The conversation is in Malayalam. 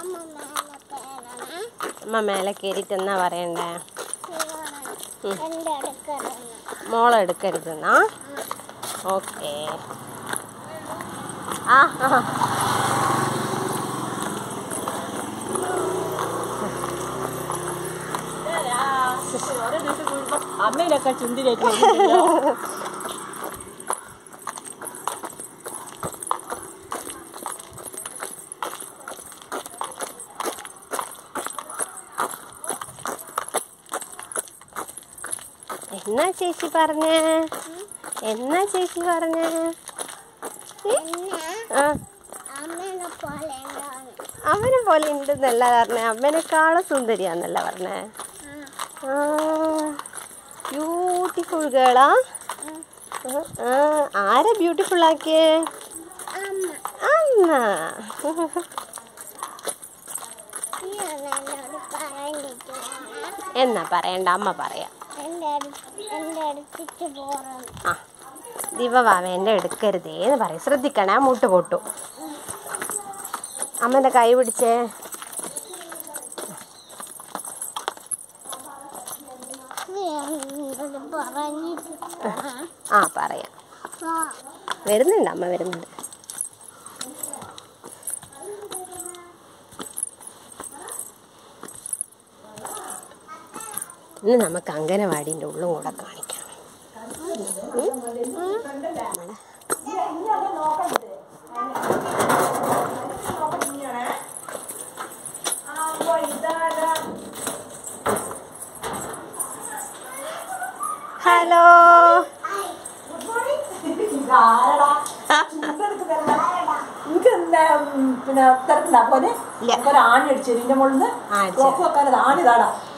അമ്മ മേലെ കയറണേ അമ്മ മേലെ കയറിയിട്ട് എന്നാ പറയണ്ടേ ഉം. എൻ്റെ അടുക്കറന്ന് മോളെ എടുക്കരുതെന്നാ ഓക്കെ ആ ആ അമ്മയിലൊക്കെ ചുണ്ടിലേക്ക് എന്നാ ചേച്ചി പറഞ്ഞേ എന്നാ ചേച്ചി പറഞ്ഞേ എന്നെ ആ അമ്മേനെ പോലെ ഉണ്ടാവും അവനെ പോലെ ഉണ്ടെന്നല്ല പറഞ്ഞേ അമ്മേനെക്കാളും സുന്ദരിയാന്നല്ല പറഞ്ഞേ ബ്യൂട്ടിഫുൾ ഗേളാ ആരാ ബ്യൂട്ടിഫുൾ ആക്കിയേ അമ്മ അമ്മ നീ എന്നോട് പറഞ്ഞിട്ട് എന്നാ പറയണ്ട അമ്മ പറയാം എൻ്റെ അടുത്ത് എൻ്റെ അടുത്തേക്ക് പോകണം ആ ദിവവാവേൻ്റെ എടുക്കരുതേ എന്ന് പറയും ശ്രദ്ധിക്കണേ ആ മുട്ട് പൊട്ടു അമ്മൻ്റെ കൈ പിടിച്ചേ നീ എന്നോട് പറഞ്ഞിട്ട് പോണം. ആ പറയാം ആ, വരുന്നുണ്ട് അമ്മ വരുന്നുണ്ട് ഇന്ന് നമുക്ക് അംഗനവാടിൻ്റെ ഉള്ളും കൂടെ കാണിക്കാം ഹലോ എനിക്ക് പിന്നെ തിരക്കില്ല പോലെ ഇല്ല. ഒരു ആണി അടിച്ചു ഇതിന്റെ മുകളിൽ ആ, അടിച്ചു. ക്ലോക്ക് വെക്കാൻ ആണി താടാ